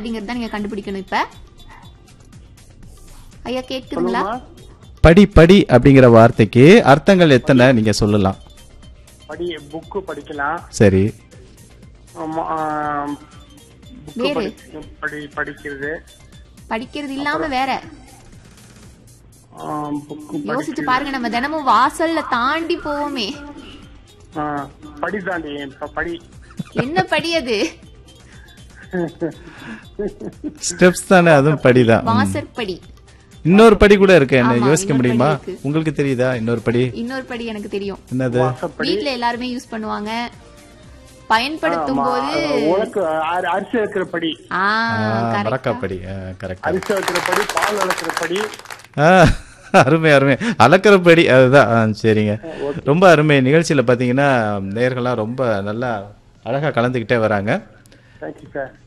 அப்படிங்கறத நீங்க கண்டுபிடிக்கணும் இப்ப ஐயா கேக்குதுங்களா சொல்லுமா படி படி அப்படிங்கிற வார்த்தைக்கு அர்த்தங்கள் எத்தனை நீங்க சொல்லலாம் படி புக்கு படிக்கலாம் சரி புக்கு வேறு? படி படிக்கிறது படிக்கிறது இல்லாம வேற புக்கு யோசிச்சு பாருங்க நம்ம தினமும் வாசல்ல தாண்டி போவோமே படி தாண்டி இப்ப படி என்ன படி அது ஸ்டெப்ஸ் தானே அதுவும் படிதான் ம். வாசற்படி இன்னொரு படி கூட இருக்கு என்ன ஆமா, யோசிக்க இன்னொரு முடியுமா படி இருக்கு. உங்களுக்கு தெரியுதா இன்னொரு படி இன்னொரு படி எனக்கு தெரியும் என்னது வாசப்படி வீட்ல எல்லாருமே யூஸ் பண்ணுவாங்க பயன்படுத்தும் ஆமா, போது உனக்கு அரி- அரிசி வைக்கிற படி ஆ மடக்கா கரெக்டா படி கரெக்ட் அரிசி வைக்கிற படி பால் வளர்க்கிற படி அருமை அருமை அளக்கிறபடி அதுதான் ஆ, சரிங்க ரொம்ப அருமை நிகழ்ச்சியில பாத்தீங்கன்னா நேர்கள்லாம் ரொம்ப நல்லா அழகா கலந்துக்கிட்டே வராங்க தேங்க்யூ சார்